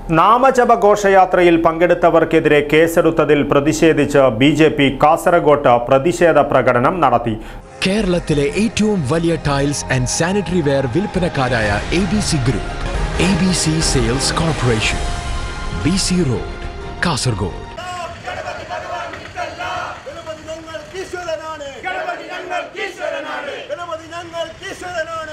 നാമജപ ഘോഷയാത്രയിൽ പങ്കെടുത്തവർക്കെതിരെ കേസെടുത്തതിൽ പ്രതിഷേധിച്ച് B J P കാസർഗോട്ട് പ്രതിഷേധ പ്രകടനം നടത്തി കേരളത്തിലെ ഏറ്റവും വലിയ ടൈൽസ് ആൻഡ് സാനിറ്ററി വെയർ വിൽപ്പനക്കാരായ A B C group A B C sales corporation B C road Kasaragod Ganapathi ഞങ്ങൾക്ക് ഈശ്വരനാണ് ഗണപതി ഞങ്ങൾക്ക് ഈശ്വരനാണ് ഗണപതി ഞങ്ങൾക്ക് ഈശ്വരനാണ്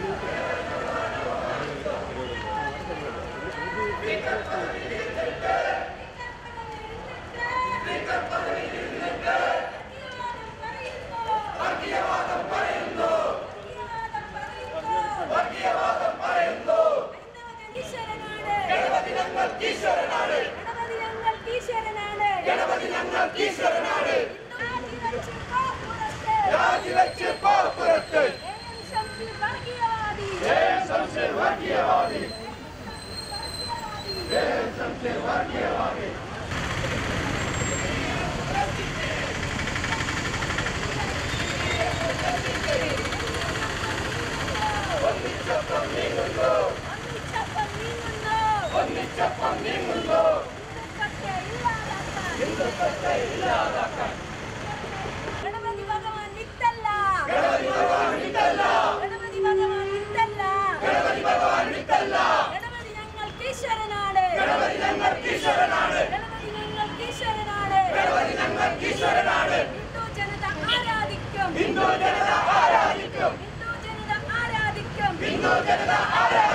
ഗണപതി ഭഗവാൻ വിട്ടല്ല ഗണപതി ഭഗവാൻ വിട്ടല്ല ഗണപതി ഭഗവാൻ വിട്ടല്ല ഗണപതി ഭഗവാൻ വിട്ടല്ല ഗണപതി ഞങ്ങൾക്ക് ഈശ്വരനാണ് ഗണപതി ഞങ്ങൾക്ക് ഈശ്വരനാണ് ഗണപതി ഞങ്ങൾക്ക് ഈശ്വരനാണ് ഗണപതി ഞങ്ങൾക്ക് ഈശ്വരനാണ് ഹിന്ദു ജനത ആരാധിക്കും ഹിന്ദു ജനത ആരാധിക്കും ഹിന്ദു ജനത ആരാധിക്കും ഹിന്ദു ജനത ആരാധിക്കും